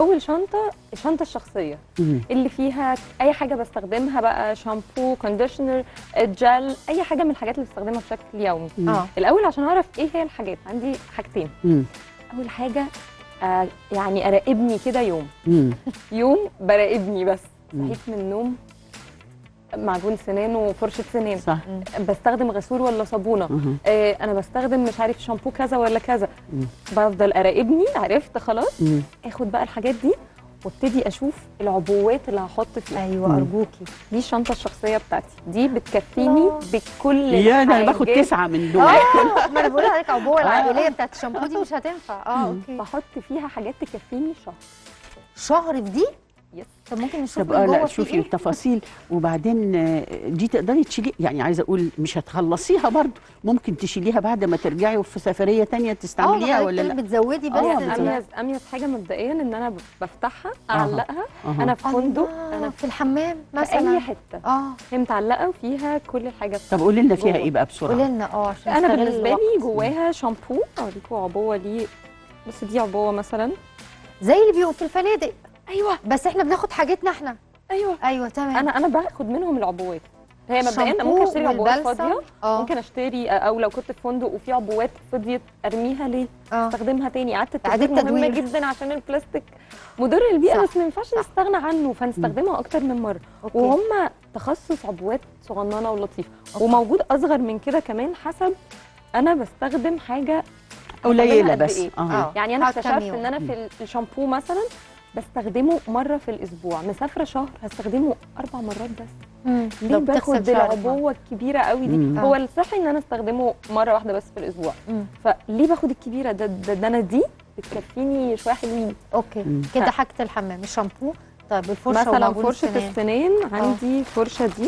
اول شنطه الشنطه الشخصيه مم. اللي فيها اي حاجه بستخدمها بقى شامبو كونديشنر جل اي حاجه من الحاجات اللي بستخدمها بشكل يومي اه الاول عشان اعرف ايه هي الحاجات عندي حاجتين مم. اول حاجه آه يعني اراقبني كده يوم مم. يوم براقبني بس مم. صحيت من النوم معجون سنان وفرشه سنان صح بستخدم غسول ولا صابونه مهم. آه انا بستخدم مش عارف شامبو كذا ولا كذا مم. بفضل اراقبني عرفت خلاص مم. اخد بقى الحاجات دي وابتدي اشوف العبوات اللي هحط فيها ايوه مم. ارجوكي دي الشنطه الشخصيه بتاعتي دي بتكفيني الله. بكل يا انا باخد الحاجات. تسعه من دول اه ما انا بقول لحضرتك عبوه العائليه بتاعت الشامبو دي مش هتنفع اه اوكي بحط فيها حاجات تكفيني شهر شهر في دي يس طب ممكن نشوف طب من اه لا جوه في شوفي ايه التفاصيل وبعدين آه، دي تقدري تشيلي يعني عايزه اقول مش هتخلصيها برضو ممكن تشيليها بعد ما ترجعي وفي سفريه تانية اه تستعمليها حضرتك ولا كده لا بتزودي بس آه، ال- بالظبط. اميز اميز حاجه مبدئيا ان انا بفتحها أها. اعلقها أها. انا في فندق الله، انا في الحمام في اي مثلا حته اه هي متعلقه وفيها كل الحاجات طب قولي لنا فيها جوه. ايه بقى قولي بسرعه لنا اه عشان انا نستغل بالنسبه لي الوقت. جواها شامبو اوريكم عبوه ليه بس دي عبوه مثلا زي اللي بيبقوا في الفنادق ايوه بس احنا بناخد حاجتنا احنا ايوه ايوه تمام انا انا باخد منهم العبوات هي مبدئيا الشامبو ممكن اشتري عبوات والبلسم. فاضيه اه ممكن اشتري او لو كنت في فندق وفي عبوات فضيت ارميها ليه اه استخدمها تاني اعاده إعادة التدوير مهمه تدوير. جدا عشان البلاستيك مضر للبيئه صح، بس ما ينفعش صح. نستغنى عنه فنستخدمها اكتر من مره اوكي وهم تخصص عبوات صغننه ولطيفه أوكي. وموجود اصغر من كده كمان حسب انا بستخدم حاجه قليله هستخدمها قد بس إيه؟ اه يعني انا حاجة اكتشفت كام ان انا في الشامبو مثلا بستخدمه مره في الاسبوع مسافره شهر هستخدمه اربع مرات بس مم. ليه لو بتغسل باخد شعرك العبوه الكبيره قوي دي مم. هو الصحي ان انا استخدمه مره واحده بس في الاسبوع مم. فليه باخد الكبيره ده ده, ده انا دي بتكفيني شويه حلوين اوكي مم. كده حاجه الحمام الشامبو طيب الفرشه مثلا ومعجون فرشه السنان. السنان عندي فرشه دي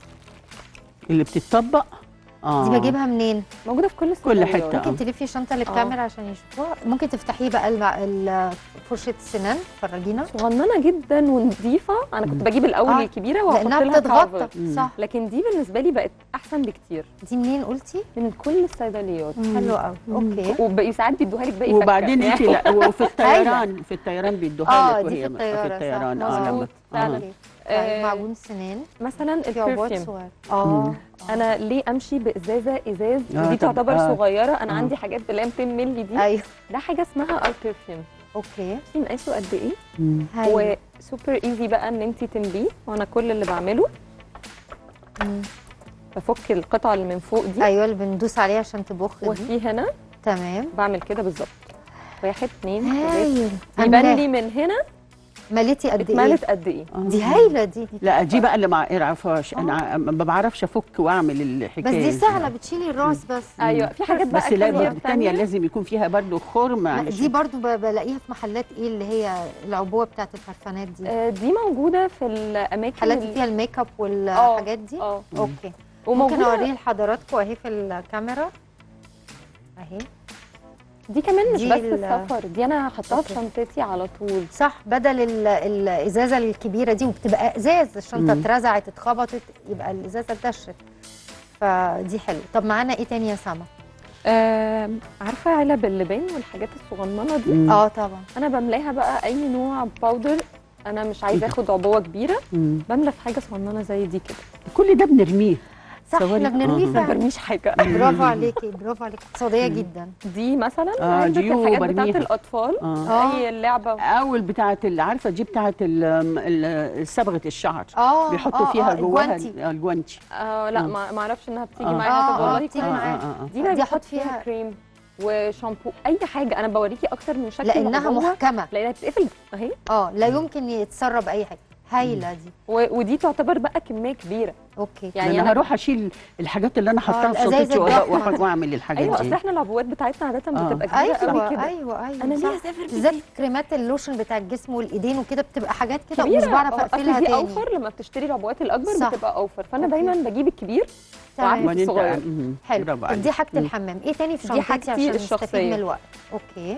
اللي بتتطبق اه دي بجيبها منين موجوده في كل كل الصيدليات. حتة. ممكن تلفي الشنطه اللي آه. بتعمل عشان يشوفوها ممكن تفتحيه بقى المع... ال- فرشه السنان فرجينا صغننه جدا ونظيفه انا كنت بجيب الاول آه. الكبيره واحط لانها لها بتتغطى كفر مم. صح لكن دي بالنسبه لي بقت احسن بكتير دي منين قلتي من كل الصيدليات حلو قوي اوكي وبقي ساعات بيدوها لك باقي فكة. وبعدين انت يعني لا وفي الطيران في الطيران بيدوها اه لك دي وهي في الطياره في الطيران صح اه لما مظبوط فعلا. أوكي. آه، طيب معجون سنان مثلا في عبوات البرفيوم صغيره اه انا ليه امشي بازازه ازاز آه، ودي طب- تعتبر آه. صغيره انا آه. عندي حاجات اللي هي 200 مللي دي ايوه ده حاجه اسمها اي برفيوم اوكي بصي مقاسه قد ايه مم. هايل. وسوبر ايزي بقى ان انت تمليه وانا كل اللي بعمله مم. بفك القطعه اللي من فوق دي ايوه اللي بندوس عليه عشان تبخ دي وفي هنا تمام بعمل كده بالظبط واحد اتنين تلاته هايل يبان أملاح. لي من هنا مليتي قد ايه اتملت قد ايه آه. دي هايله دي لا دي بقى اللي ما اعرفهاش انا ما بعرفش افك واعمل الحكايه بس دي سهله بتشيلي الراس بس ايوه في حاجات بقى بس لا حلوة الثانيه تانية. لازم يكون فيها برضو خرم لا، علشان- دي برضو ب- بلاقيها في محلات ايه اللي هي العبوه بتاعت البرفانات دي آه، دي موجوده في الاماكن محلات اللي- فيها الميك اب والحاجات دي اه اوكي ممكن وموجوده اوريه لحضراتكم اهي في الكاميرا اهي دي كمان مش دي بس ال- السفر دي انا هحطها في أوكي. شنطتي على طول صح بدل ال- الازازه الكبيره دي وبتبقى ازاز الشنطه مم. اترزعت اتخبطت يبقى الازازه اتدشت فدي حلو طب معانا ايه تاني يا سما آه عارفه علب اللبان والحاجات الصغننه دي مم. اه طبعا انا بملاها بقى اي نوع باودر انا مش عايزه اخد عبوه كبيره مم. بملى في حاجه صغننه زي دي كده كل ده بنرميه صح ثواني. احنا بنرميه آه. ما فعلا برميش حاجه برافو عليكي برافو عليكي اقتصاديه جدا دي مثلا آه، علبه ديو الحاجات بتاعت برميها. الاطفال اه آه. اي لعبه اول بتاعه اللي عارفه دي بتاعه ال- ال- صبغه الشعر اه بيحطوا آه، فيها آه، جواها الجوانتي. ال- الجوانتي آه لا آه. ما ما اعرفش انها بتيجي آه. معايا آه، طب آه، والله بتيجي كويس. معايا. آه. دي بقى دي بحط أحط فيها فيها- كريم وشامبو اي حاجه انا بوريكي اكتر من شكل لانها العبوة، محكمه لانها بتقفل اهي اه لا يمكن يتسرب اي حاجه هايله دي و- ودي تعتبر بقى كميه كبيره اوكي يعني يعني انا أنا هروح اشيل الحاجات اللي انا حطاها في الأزايز شنطتي وأ- الضخمة. وأ- واعمل الحاجات ايوه دي اصل احنا العبوات بتاعتنا عاده آه. بتبقى كبيره قوي ايوه كده ايوه ايوه انا صح. ليه اسافر بالذات بالذات كريمات اللوشن بتاع الجسم والايدين وكده بتبقى حاجات كده كبيره ومش بعرف آه، أصل اقفلها دي تاني اوفر لما بتشتري العبوات الاكبر صح. بتبقى اوفر فانا أوكي. دايما بجيب الكبير تمام وعندي وبعدين صغير. تع- مم. حلو برافو طب عليك. دي حاجه مم. الحمام ايه تاني في دي شنطتي حاجتي عشان نستفيد الشخصية. من الوقت اوكي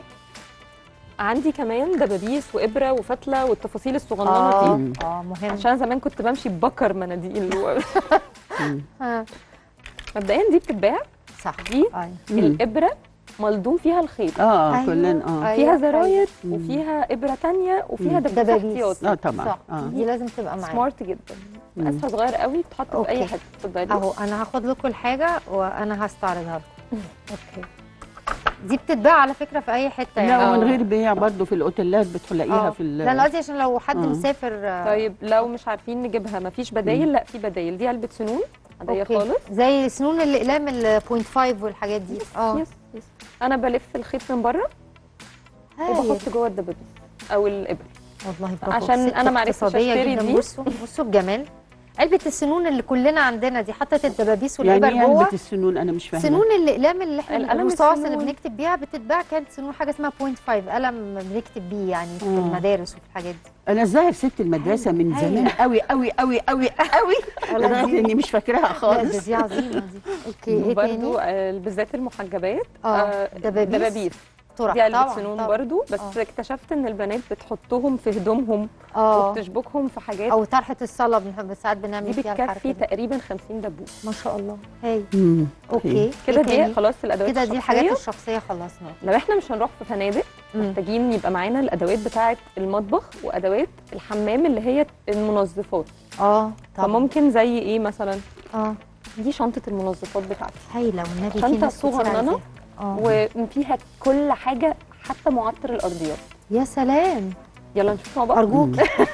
عندي كمان دبابيس وابره وفتله والتفاصيل الصغننه اه دي اه مهم عشان زمان كنت بمشي ببكر مناديل و- مم. ها مبدئيا دي بتتباع صح دي ايوه مم. الابره ملضوم فيها الخيط اه أيوة. كلنا اه أيوة. فيها زراير مم. وفيها ابره تانية وفيها مم. دبابيس دبابيس. احتياطي اه طبعا صح اه دي لازم تبقى معايا سمارت جدا مم. مقاسها صغير قوي بتحط في اي أوكي. حته اتفضلي اهو انا هاخد لكم الحاجه وانا هستعرضها لكم اوكي دي بتتباع على فكره في اي حته لا يعني ومن آه. غير بيع برضه في الاوتيلات بتلاقيها آه. في ال- لا انا قصدي عشان لو حد آه. مسافر آه، طيب لو مش عارفين نجيبها مفيش بدايل لا في بدايل دي علبه سنون عاديه أوكي. خالص زي سنون الاقلام ال 0.5 والحاجات دي اه يس يس انا بلف الخيط من بره هايل. وبحط جوه الدبابيس او الابره والله برافو عشان ست أنا ما عرفتش اقتصادية أشتري جداً. دي. بصوا بصوا الجمال علبه السنون اللي كلنا عندنا دي حطت الدبابيس يعني والابر ايه جوه علبه السنون انا مش فاهمه سنون الاقلام اللي احنا القلم الرصاص اللي السنون. بنكتب بيها بتتباع كانت سنون حاجه اسمها 0.5 قلم بنكتب بيه يعني في آه. المدارس وفي الحاجات دي انا الظاهر سبت المدرسه من هايل. زمان قوي قوي قوي قوي قوي والله لدرجه دي- اني مش فاكراها لا ده خالص دي عظيمه دي اوكي ايه برضو تاني آه، بالذات المحجبات اه دبابيس دبابيس طرح دي علبه طبعا سنون طبعا. برضو بس آه. اكتشفت ان البنات بتحطهم في هدومهم اه وبتشبكهم في حاجات او طرحه الصلاه بنحب ساعات بنعمل دي فيها الحركه بتكفي دي تقريبا 50 دبوس ما شاء الله هاي مم. اوكي كده إيه دي تاني؟ خلاص الادوات كده دي الشخصية. الحاجات الشخصيه خلصنا لو احنا مش هنروح في فنادق مم. محتاجين يبقى معانا الادوات بتاعه المطبخ وادوات الحمام اللي هي المنظفات اه طبعا فممكن زي ايه مثلا اه دي شنطه المنظفات بتاعتي هايله والنبي في شنطة ناس كتير صغننة. عايزاها. اه وفيها كل حاجه حتى معطر الارضيات يا سلام يلا نشوف مع بعض ارجوك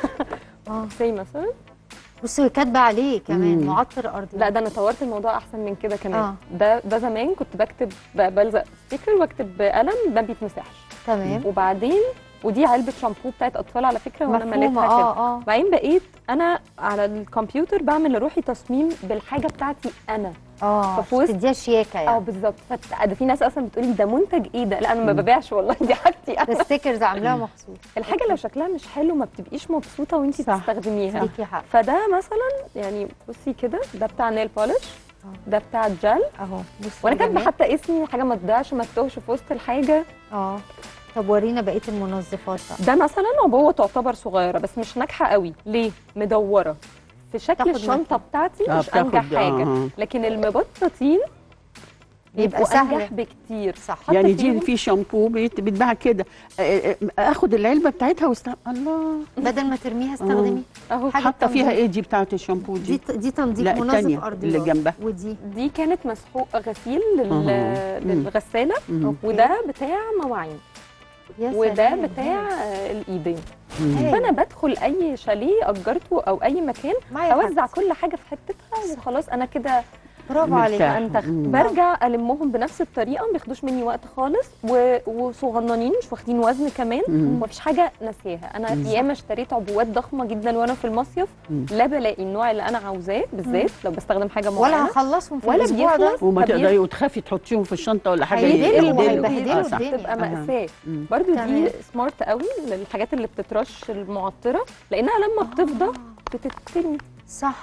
اه زي مثلا بصي كاتبه عليه كمان مم. معطر ارضي لا ده انا طورت الموضوع احسن من كده كمان آه. ده ده زمان كنت بكتب ب- بلزق ستيكر واكتب بقلم ما بيتمسحش تمام وبعدين ودي علبه شامبو بتاعت اطفال على فكره وانا مفهومه مليتها كده اه اه بعدين بقيت انا على الكمبيوتر بعمل لروحي تصميم بالحاجه بتاعتي انا اه ففي وسط- تديها شياكه اه يعني بالظبط فت- ده في ناس اصلا بتقولي ده منتج ايه ده لا انا ما مم. ببيعش والله دي حاجتي انا ده ستيكرز عاملاها مخصوص الحاجه لو شكلها مش حلو ما بتبقيش مبسوطه وانتي صح. بتستخدميها ليكي حق فده مثلا يعني بصي كده ده بتاع نيل بولش آه. ده بتاع الجل اهو بصي وانا كاتبه الجمال. حتى اسمي حاجه ما تضيعش ما تتوهش في وسط الحاجه اه طب ورينا بقيه المنظفات بقى ده مثلا عبوه تعتبر صغيره بس مش ناجحه قوي ليه مدوره في شكل تاخد الشنطه مكان. بتاعتي آه، مش بتاخد- انجح حاجه آه. لكن المبططين بيبقى بيبقوا سهل. انجح بكتير صح. حتى يعني دي فيهم- في شامبو بيت- بيتباع كده آه، آه، اخد العلبه بتاعتها واست الله بدل ما ترميها استخدمي اهو حاجة حاطه فيها تنظيف. ايه دي بتاعت الشامبو دي دي دي تنظيف لا، منظف التانية ارضيات اللي جنبها. ودي دي كانت مسحوق غسيل لل... أها. مم. للغساله مم. وده بتاع مواعين يا وده سلام. بتاع آه، الايدين مم. هاي. فانا بدخل اي شاليه اجرته او اي مكان معايا اوزع حد. كل حاجه في حتتها وخلاص انا كده برافو عليك مرتاح. انتخ مم. برجع المهم بنفس الطريقه ما بياخدوش مني وقت خالص و... وصغننين مش واخدين وزن كمان مم. ومفيش حاجه ناسياها انا مم. ياما اشتريت عبوات ضخمه جدا وانا في المصيف مم. لا بلاقي النوع اللي انا عاوزاه بالذات لو بستخدم حاجه ولا معينه هخلصهم في ولا الاسبوع ده بيخلص وما فبي- تقدري وتخافي تحطيهم في الشنطه ولا حاجه هيدلوا يقلبوا. وهيبهدلوا آه، صح. الدنيا. تبقى أها. مأساة مم. برضو تمام. دي سمارت قوي للحاجات اللي بتترش المعطرة لأنها لما بتفضى بتترمي صح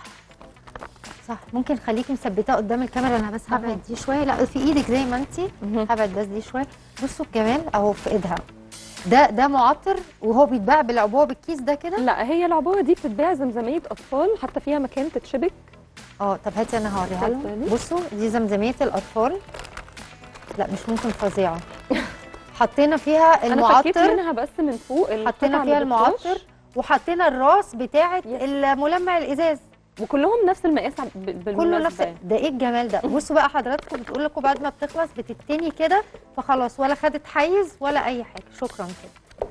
صح ممكن خليكي مثبتاه قدام الكاميرا انا بس هبعد دي شويه لا في ايدك زي ما انت هبعد بس دي شويه بصوا الجمال اهو في ايدها ده ده معطر وهو بيتباع بالعبوه بالكيس ده كده لا هي العبوة دي بتتباع زمزمية أطفال حتى فيها مكان تتشبك اه طب هاتي انا هوريها لهم اتفضلي. بصوا دي زمزميه الاطفال لا مش ممكن فظيعه حطينا فيها أنا فكيت المعطر منها بس من فوق القطعة حطينا اللي فيها بترش، المعطر وحطينا الراس بتاعه يس. الملمع الازاز وكلهم نفس المقاس ب- بالمناسبة كله نفس يعني. ده ايه الجمال ده بصوا بقى حضراتكم بتقول لكم بعد ما بتخلص بتتني كده فخلاص ولا خدت حيز ولا اي حاجه شكرا كده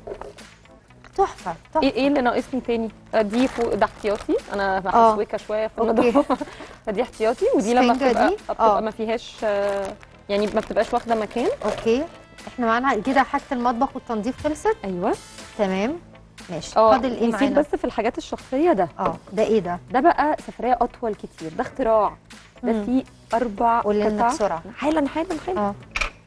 تحفه تحفه ايه ايه اللي ناقصني تاني آه، دي فوق ده احتياطي انا آه. محسوكه شويه في أوكي. النظافه فدي احتياطي ودي لما السفنجة بتبقى دي؟ بتبقى آه. ما فيهاش آه، يعني ما بتبقاش واخده مكان اوكي احنا معانا كده حاجه المطبخ والتنظيف خلصت ايوه تمام ماشي اه فاضل ايه نسيت معانا بس في الحاجات الشخصيه ده اه ده ايه ده ده بقى سفريه اطول كتير ده اختراع ده مم. فيه اربع قولي لنا قطع بسرعه حالا حالا حالا اه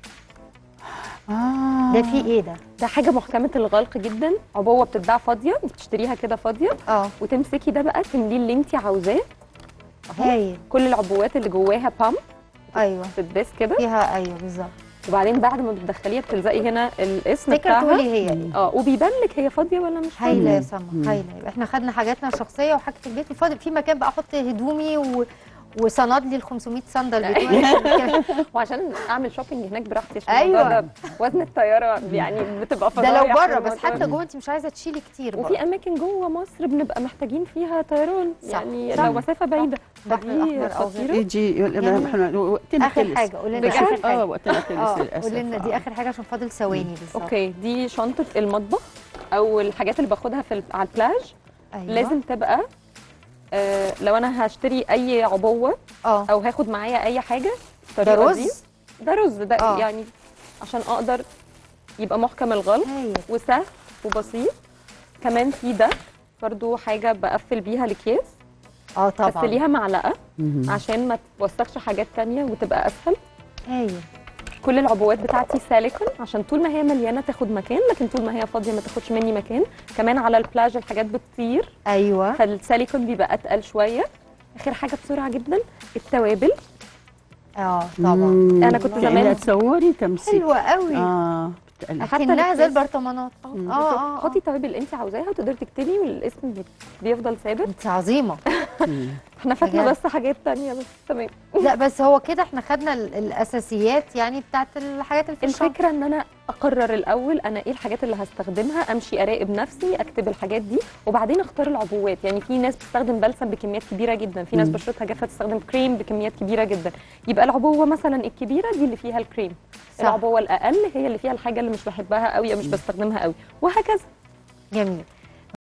اه ده فيه ايه ده ده حاجه محكمه الغلق جدا عبوه بتتباع فاضيه بتشتريها كده فاضيه اه وتمسكي ده بقى تمليه اللي انت عاوزاه اهو هايل كل العبوات اللي جواها بام ايوه بتدبس كده فيها ايوه بالظبط وبعدين بعد ما بتدخليها بتلزقي هنا الاسم ستيكر بتاعها تقولي هي ايه اه وبيبان لك هي فاضيه ولا مش فاضيه هايله يا مم. سما مم. هايله يبقى احنا خدنا حاجاتنا الشخصيه وحاجه البيت وفاضل في مكان بقى احط هدومي و... وصند لي ال 500 صندل بتوعي وعشان اعمل شوبينج هناك براحتي عشان أيوة. الموضوع ده وزن الطياره يعني بتبقى ده لو فضايح بره بس والموضوع حتى جوه انت مش عايزه تشيلي كتير وفي برضه اماكن جوه مصر بنبقى محتاجين فيها طيران صح، يعني صح. لو مسافه بعيده بحر فدي الأحمر أو خطيرة. يجي يقول يعني احنا وقتنا اخر خلص حاجه قولي لنا بجد؟ اخر اه حاجه وقتنا خلص اه للاسف قولي لنا دي آه. اخر حاجه عشان فاضل ثواني بالظبط اوكي دي شنطه المطبخ او الحاجات اللي باخدها في ال- على البلاج أيوة. لازم تبقى آه لو انا هشتري اي عبوه اه او هاخد معايا اي حاجه ده الطريقة دي- رز ده رز ده آه. يعني عشان اقدر يبقى محكم الغلق هايل وسهل وبسيط كمان في ده برضو حاجه بقفل بيها الاكياس اه بس طبعا ليها معلقه مهم. عشان ما توسخش حاجات تانية وتبقى اسهل هايل كل العبوات بتاعتي سيليكون عشان طول ما هي مليانه تاخد مكان لكن طول ما هي فاضيه ما تاخدش مني مكان كمان على البلاج الحاجات بتطير ايوه فالسيليكون بيبقى اتقل شويه اخر حاجه بسرعه جدا التوابل اه طبعا مم. أنا كنت كأنها زمان- تصوري تمثيل حلوه قوي اه بتقلب. حتى كأنها زي الكيس. البرطمانات اه اه بالظبط. اه حطي التوابل اللي انت عاوزاها وتقدري تكتبي والاسم بي- بيفضل ثابت انت عظيمه مم. احنا فاتنا بجد. بس حاجات تانية بس تمام لا بس هو كده احنا خدنا ال- الاساسيات يعني بتاعت الحاجات اللي في الشنطه الفكره ان انا اقرر الاول انا ايه الحاجات اللي هستخدمها امشي اراقب نفسي اكتب الحاجات دي وبعدين اختار العبوات يعني في ناس بتستخدم بلسم بكميات كبيره جدا في ناس مم. بشرتها جافه تستخدم كريم بكميات كبيره جدا يبقى العبوه مثلا الكبيره دي اللي فيها الكريم صح. العبوه الاقل هي اللي فيها الحاجه اللي مش بحبها قوي او مش بستخدمها قوي وهكذا جميل